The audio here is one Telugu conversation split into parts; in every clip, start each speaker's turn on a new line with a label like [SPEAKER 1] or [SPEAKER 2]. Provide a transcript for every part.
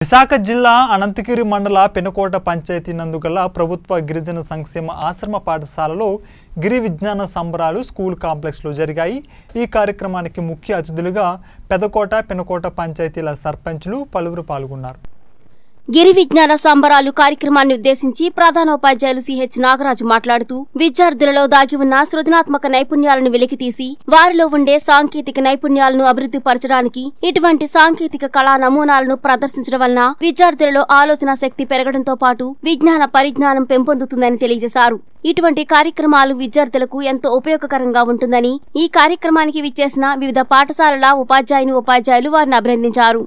[SPEAKER 1] విశాఖ జిల్లా అనంతగిరి మండల పెనుకోట పంచాయతీ నందుగల ప్రభుత్వ గిరిజన సంక్షేమ ఆశ్రమ పాఠశాలలో గిరి విజ్ఞాన సంబరాలు స్కూల్ కాంప్లెక్స్లో జరిగాయి ఈ కార్యక్రమానికి ముఖ్య అతిథులుగా పెదకోట పెనుకోట పంచాయతీల సర్పంచ్లు పలువురు పాల్గొన్నారు
[SPEAKER 2] గిరి విజ్ఞాన సంబరాలు కార్యక్రమాన్ని ఉద్దేశించి ప్రధానోపాధ్యాయులు సిహెచ్ నాగరాజు మాట్లాడుతూ విద్యార్థులలో దాగి ఉన్న సృజనాత్మక నైపుణ్యాలను వెలికితీసి వారిలో ఉండే సాంకేతిక నైపుణ్యాలను అభివృద్ధి పరచడానికి ఇటువంటి సాంకేతిక కళా నమూనాలను ప్రదర్శించడం వలన విద్యార్థులలో ఆలోచన శక్తి పెరగడంతో పాటు విజ్ఞాన పరిజ్ఞానం పెంపొందుతుందని తెలియజేశారు ఇటువంటి కార్యక్రమాలు విద్యార్థులకు ఎంతో ఉపయోగకరంగా ఉంటుందని ఈ కార్యక్రమానికి విచ్చేసిన వివిధ పాఠశాలల ఉపాధ్యాయుని ఉపాధ్యాయులు వారిని అభినందించారు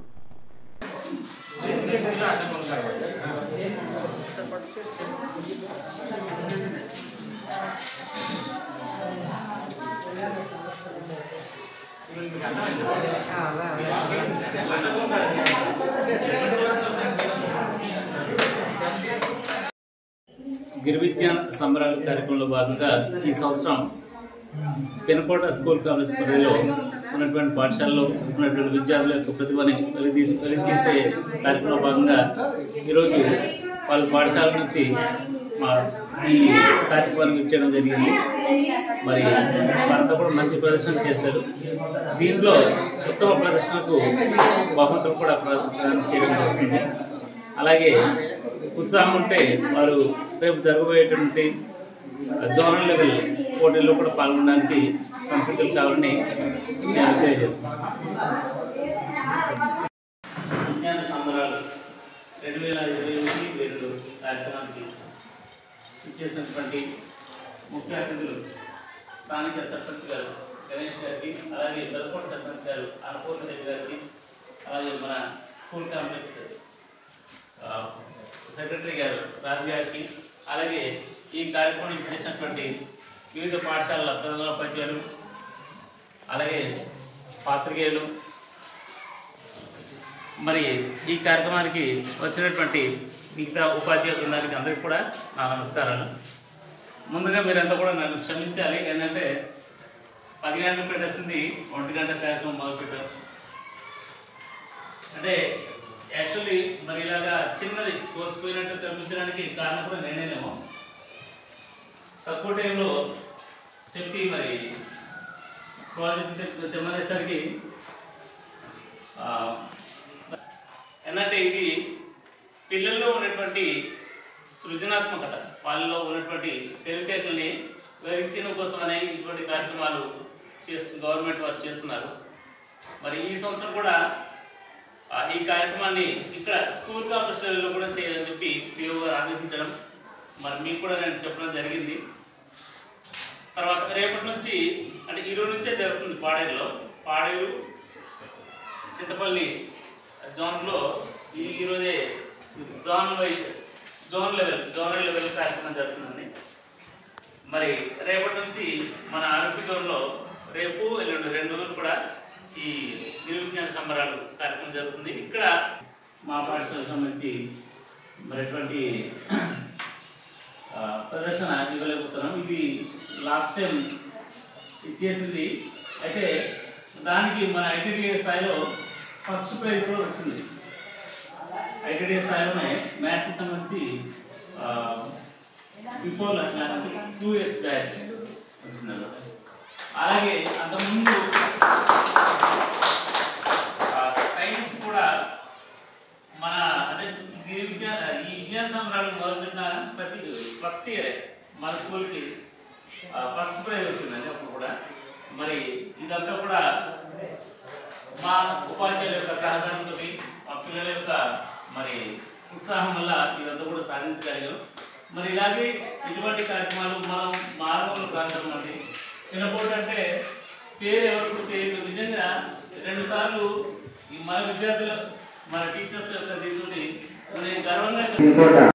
[SPEAKER 3] గిరివిజ్ఞాన సంబరాల కార్యక్రమంలో భాగంగా ఈ సంవత్సరం పెనకోట స్కూల్ కాలేజ్ పరిధిలో ఉన్నటువంటి పాఠశాలలో ఉన్నటువంటి విద్యార్థుల యొక్క ప్రతిభని వెలితీసి వెలితీసే కార్యక్రమంలో భాగంగా ఈరోజు వాళ్ళ పాఠశాల నుంచి మా ఈ కార్యక్రమానికి ఇచ్చడం జరిగింది మరి వారంతా కూడా మంచి ప్రదర్శన చేశారు దీంట్లో ఉత్తమ ప్రదర్శనకు బహుమతులు కూడా ప్ర- ప్రదానం చేయడం జరుగుతుంది అలాగే ఉత్సాహం ఉంటే వారు రేపు జరగబోయేటువంటి జోనల్ లెవెల్ పోటీల్లో కూడా పాల్గొనడానికి సంసిద్ధులు కావాలని నేను తెలియజేస్తున్నాను విజ్ఞాన సంబరాలు రెండు వేల ఇరవై ఒకటి వేరు కార్యక్రమానికి ఇచ్చేసినటువంటి ముఖ్య అతిథులు స్థానిక సర్పంచ్ గారు గణేష్ గారికి అలాగే బెల్కోట సర్పంచ్ గారు అన్నపూర్ణ రెడ్డి గారికి అలాగే మన స్కూల్ కాంప్లెక్స్ ఆ, సెక్రటరీ గారు రాజు గారికి అలాగే ఈ కార్యక్రమం చేసినటువంటి వివిధ పాఠశాలల ప్రధానోపాధ్యాయులు అలాగే పాత్రికేయులు మరి ఈ కార్యక్రమానికి వచ్చినటువంటి మిగతా ఉపాధ్యాయ బృందానికి అందరికీ కూడా నా నమస్కారాలు ముందుగా మీరంతా కూడా నన్ను క్షమించాలి ఏంటంటే పది గంటలకు పెట్టాల్సింది ఒంటి గంట కార్యక్రమం మొదలుపెట్టాం అంటే యాక్చువల్లీ మరి ఇలాగా చిన్నది కోసిపోయినట్టు కనిపించడానికి కారణం కూడా నేనేనేమో తక్కువ టైంలో చెప్పి మరి ప్రాజెక్ట్ తె- తెమ్మనేసరికి ఆ, ఏంటంటే ఇది పిల్లల్లో ఉన్నటువంటి సృజనాత్మకత వాళ్ళలో ఉన్నటువంటి తెలివితేటల్ని వెలిగించడం కోసం అనే ఇటువంటి కార్యక్రమాలు చేస్తు గవర్నమెంట్ వారు చేస్తున్నారు మరి ఈ సంవత్సరం కూడా ఆ, ఈ కార్యక్రమాన్ని ఇక్కడ స్కూల్ కాంప్లెక్స్ లెవెల్లో కూడా చేయాలని చెప్పి పిఓ గారు ఆదేశించడం మరి మీకు కూడా నేను చెప్పడం జరిగింది తర్వాత రేపటి నుంచి అంటే ఈ రోజు నుంచే జరుగుతుంది పాడేరులో పాడేరు చింతపల్లి జోన్లో ఈ ఈరోజే zone wise zone level zonal level కార్యక్రమం జరుగుతుందండి మరి రేపటి నుంచి మన ఆరోగ్య జోన్లో రేపు ఎల్లుండి రెండు రోజులు కూడా ఈ గిరి విజ్ఞాన సంబరాలు కార్యక్రమం జరుగుతుంది ఇక్కడ మా పాఠశాలకు సంబంధించి మరి ఎటువంటి ఆ, ప్రదర్శన ఇవ్వలేకపోతున్నాం ఇది లాస్ట్ టైం ఇచ్చేసింది అయితే దానికి మన ఐటీడీఏ స్థాయిలో ఫస్ట్ ప్రైజ్ కూడా వచ్చింది ఐటీడీఏ స్థాయిలోనే మ్యాథ్స్కి సంబంధించి బిఫోర్ టూ ఇయర్స్ బ్యాక్ వచ్చింది అలాగే అంతకుముందు సైన్స్ కూడా మన అంటే ఈ విజ్ఞాన ఈ విజ్ఞాన సంబరాలు మొదలుపెట్టిన ప్రతి ఫస్ట్ ఇయరే మన స్కూల్కి ఫస్ట్ ప్రైజ్ వచ్చిందండి అప్పుడు కూడా మరి ఇదంతా కూడా మా ఉపాధ్యాయుల యొక్క సహకారంతో మా పిల్లల యొక్క మరి ఉత్సాహం వల్ల ఇదంతా కూడా సాధించగలిగాం మరి ఇలాగే ఇటువంటి కార్యక్రమాలు మనం మారుమూల ప్రాంతం అండి చిన్నపోటు అంటే పేరు ఎవరికి తెలియదు నిజంగా రెండు సార్లు ఈ మన విద్యార్థులు మన టీచర్స్ యొక్క దీంతో నేను గర్వంగా చెప్తాను